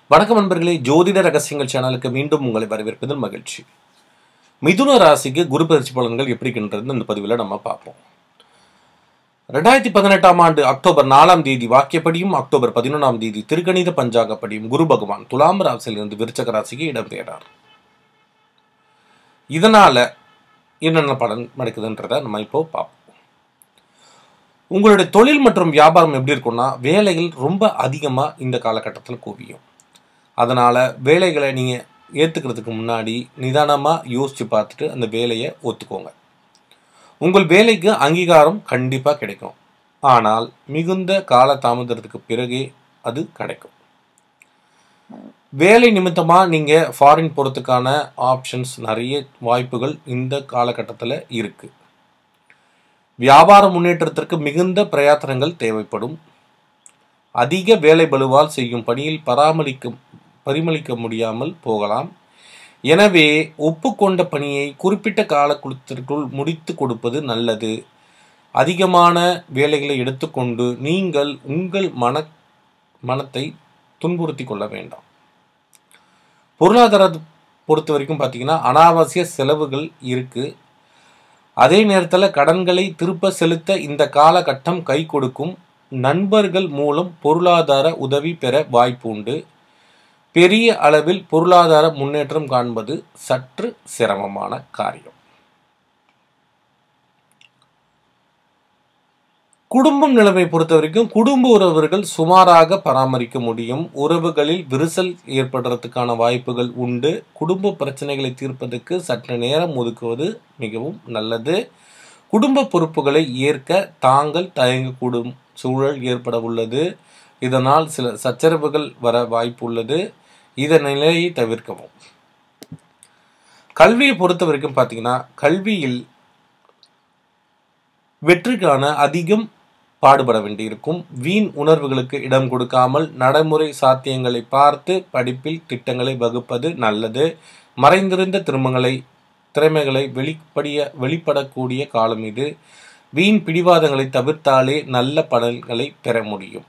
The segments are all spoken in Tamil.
வணக்கம் நண்பர்களே ஜோதிட ரகசியங்கள் சேனலுக்கு மீண்டும் உங்களை வரவேற்பதில் மகிழ்ச்சி மிதுன ராசிக்கு குரு பயிற்சி பலன்கள் எப்படி இருக்கின்றது இந்த பதிவில் நம்ம பார்ப்போம் ரெண்டாயிரத்தி பதினெட்டாம் ஆண்டு அக்டோபர் நாலாம் தேதி வாக்கியப்படியும் அக்டோபர் பதினொன்றாம் தேதி திருக்கணித பஞ்சாங்கப்படியும் குரு பகவான் துலாம் ராசியிலிருந்து விருச்சக ராசிக்கு இடம்பெயர்றார் இதனால என்னென்ன பலன் நடக்குதுன்றதை நம்ம இப்போ பார்ப்போம் உங்களுடைய தொழில் மற்றும் வியாபாரம் எப்படி இருக்கும்னா வேலைகள் ரொம்ப அதிகமாக இந்த காலகட்டத்தில் குவியும் அதனால் வேலைகளை நீங்கள் ஏற்றுக்கிறதுக்கு முன்னாடி நிதானமாக யோசித்து பார்த்துட்டு அந்த வேலையை ஒத்துக்கோங்க உங்கள் வேலைக்கு அங்கீகாரம் கண்டிப்பாக கிடைக்கும் ஆனால் மிகுந்த கால தாமதத்துக்கு பிறகே அது கிடைக்கும் வேலை நிமித்தமாக நீங்கள் ஃபாரின் போகிறதுக்கான ஆப்ஷன்ஸ் நிறைய வாய்ப்புகள் இந்த காலகட்டத்தில் இருக்குது வியாபார முன்னேற்றத்திற்கு மிகுந்த பிரயாத்தனங்கள் தேவைப்படும் அதிக வேலை பலுவால் செய்யும் பணியில் பராமரிக்க பரிமளிக்க முடியாமல் போகலாம் எனவே ஒப்புக்கொண்ட பணியை குறிப்பிட்ட காலக்குளத்திற்குள் முடித்து கொடுப்பது நல்லது அதிகமான வேலைகளை எடுத்துக்கொண்டு நீங்கள் உங்கள் மன மனத்தை துன்புறுத்தி கொள்ள வேண்டாம் பொருளாதாரத்தை பொறுத்த வரைக்கும் பார்த்தீங்கன்னா அனாவசிய செலவுகள் இருக்குது அதே நேரத்தில் கடன்களை திருப்ப செலுத்த இந்த காலகட்டம் கை கொடுக்கும் நண்பர்கள் மூலம் பொருளாதார உதவி பெற வாய்ப்பு உண்டு பெரிய அளவில் பொருளாதார முன்னேற்றம் காண்பது சற்று சிரமமான காரியம் குடும்பம் நிலைமை பொறுத்த வரைக்கும் குடும்ப உறவுகள் சுமாராக பராமரிக்க முடியும் உறவுகளில் விரிசல் ஏற்படுறதுக்கான வாய்ப்புகள் உண்டு குடும்ப பிரச்சனைகளை தீர்ப்பதற்கு சற்று நேரம் ஒதுக்குவது மிகவும் நல்லது குடும்ப பொறுப்புகளை ஏற்க தாங்கள் தயங்கக்கூடும் சூழல் ஏற்பட உள்ளது இதனால் சில சச்சரவுகள் வர வாய்ப்பு உள்ளது இதன் நிலையை தவிர்க்கவும் கல்வியை பொறுத்த வரைக்கும் பார்த்தீங்கன்னா கல்வியில் வெற்றிக்கான அதிகம் பாடுபட வேண்டியிருக்கும் வீண் உணர்வுகளுக்கு இடம் கொடுக்காமல் நடைமுறை சாத்தியங்களை பார்த்து படிப்பில் திட்டங்களை வகுப்பது நல்லது மறைந்திருந்த திருமங்களை திறமைகளை வெளிப்படிய வெளிப்படக்கூடிய காலம் இது வீண் பிடிவாதங்களை தவிர்த்தாலே நல்ல பலன்களை பெற முடியும்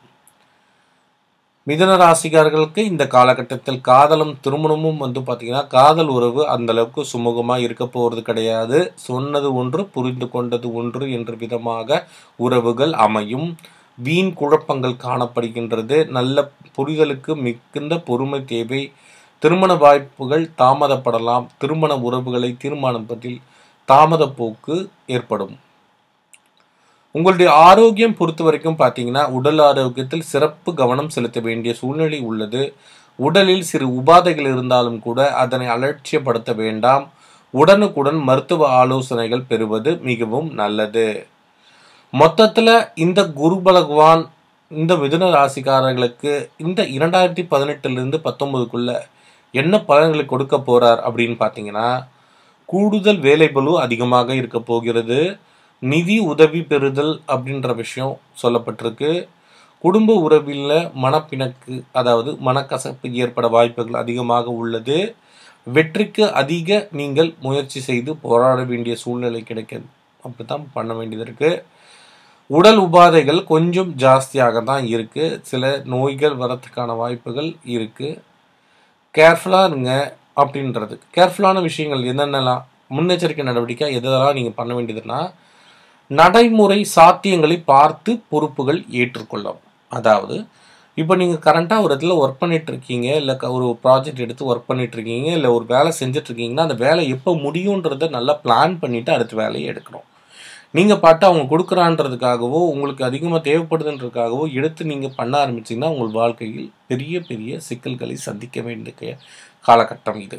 மிதன ராசிக்காரர்களுக்கு இந்த காலகட்டத்தில் காதலும் திருமணமும் வந்து பார்த்தீங்கன்னா காதல் உறவு அந்த அளவுக்கு சுமூகமாக இருக்க போகிறது கிடையாது சொன்னது ஒன்று புரிந்து கொண்டது ஒன்று என்ற விதமாக உறவுகள் அமையும் வீண் குழப்பங்கள் காணப்படுகின்றது நல்ல புரிதலுக்கு மிகுந்த பொறுமை தேவை திருமண வாய்ப்புகள் தாமதப்படலாம் திருமண உறவுகளை தீர்மானிப்பதில் தாமத போக்கு ஏற்படும் உங்களுடைய ஆரோக்கியம் பொறுத்த வரைக்கும் பார்த்தீங்கன்னா உடல் ஆரோக்கியத்தில் சிறப்பு கவனம் செலுத்த வேண்டிய சூழ்நிலை உள்ளது உடலில் சிறு உபாதைகள் இருந்தாலும் கூட அதனை அலட்சியப்படுத்த வேண்டாம் உடனுக்குடன் மருத்துவ ஆலோசனைகள் பெறுவது மிகவும் நல்லது மொத்தத்தில் இந்த குரு பகவான் இந்த மிதுன ராசிக்காரர்களுக்கு இந்த இரண்டாயிரத்தி பதினெட்டுலேருந்து பத்தொன்பதுக்குள்ள என்ன பலன்களை கொடுக்க போறார் அப்படின்னு பார்த்தீங்கன்னா கூடுதல் வேலை பலு அதிகமாக இருக்க போகிறது நிதி உதவி பெறுதல் அப்படின்ற விஷயம் சொல்லப்பட்டிருக்கு குடும்ப உறவில் மனப்பிணக்கு அதாவது மனக்கசப்பு ஏற்பட வாய்ப்புகள் அதிகமாக உள்ளது வெற்றிக்கு அதிக நீங்கள் முயற்சி செய்து போராட வேண்டிய சூழ்நிலை கிடைக்க அப்படித்தான் பண்ண வேண்டியது இருக்கு உடல் உபாதைகள் கொஞ்சம் ஜாஸ்தியாக தான் இருக்கு சில நோய்கள் வரத்துக்கான வாய்ப்புகள் இருக்கு கேர்ஃபுல்லாக இருங்க அப்படின்றது கேர்ஃபுல்லான விஷயங்கள் என்னென்னலாம் முன்னெச்சரிக்கை நடவடிக்கை எதெல்லாம் நீங்கள் பண்ண வேண்டியதுன்னா நடைமுறை சாத்தியங்களை பார்த்து பொறுப்புகள் ஏற்றுக்கொள்ளவும் அதாவது இப்போ நீங்கள் கரண்ட்டாக ஒரு இடத்துல ஒர்க் பண்ணிட்டு இருக்கீங்க இல்லை ஒரு ப்ராஜெக்ட் எடுத்து ஒர்க் பண்ணிட்டு இருக்கீங்க இல்லை ஒரு வேலை செஞ்சுட்டு இருக்கீங்கன்னா அந்த வேலை எப்போ முடியுன்றதை நல்லா பிளான் பண்ணிட்டு அடுத்த வேலையை எடுக்கணும் நீங்கள் பாட்டு அவங்க கொடுக்குறான்றதுக்காகவோ உங்களுக்கு அதிகமாக தேவைப்படுதுன்றதுக்காகவோ எடுத்து நீங்கள் பண்ண ஆரம்பிச்சிங்கன்னா உங்கள் வாழ்க்கையில் பெரிய பெரிய சிக்கல்களை சந்திக்க வேண்டிய காலகட்டம் இது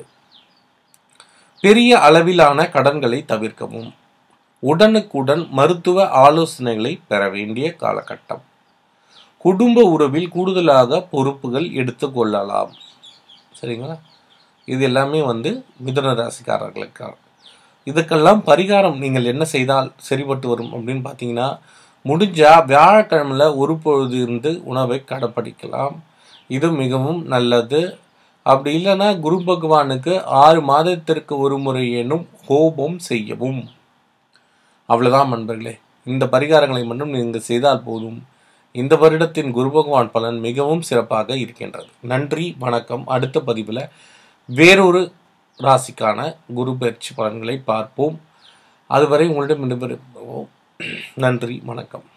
பெரிய அளவிலான கடன்களை தவிர்க்கவும் உடனுக்குடன் மருத்துவ ஆலோசனைகளை பெற வேண்டிய காலகட்டம் குடும்ப உறவில் கூடுதலாக பொறுப்புகள் எடுத்துக்கொள்ளலாம் சரிங்களா இது எல்லாமே வந்து மிதுன ராசிக்காரர்களுக்காக இதுக்கெல்லாம் பரிகாரம் நீங்கள் என்ன செய்தால் சரிபட்டு வரும் அப்படின்னு பார்த்தீங்கன்னா முடிஞ்சால் வியாழக்கிழமையில் ஒரு பொழுது இருந்து உணவை கடைப்பிடிக்கலாம் இது மிகவும் நல்லது அப்படி இல்லைன்னா குரு பகவானுக்கு ஆறு மாதத்திற்கு ஒரு முறையேனும் ஹோமம் செய்யவும் அவ்வளோதான் நண்பர்களே இந்த பரிகாரங்களை மட்டும் நீங்கள் செய்தால் போதும் இந்த வருடத்தின் குரு பகவான் பலன் மிகவும் சிறப்பாக இருக்கின்றது நன்றி வணக்கம் அடுத்த பதிவில் வேறொரு ராசிக்கான குரு பயிற்சி பலன்களை பார்ப்போம் அதுவரை உங்களிடம் விடைபெறுவோம் நன்றி வணக்கம்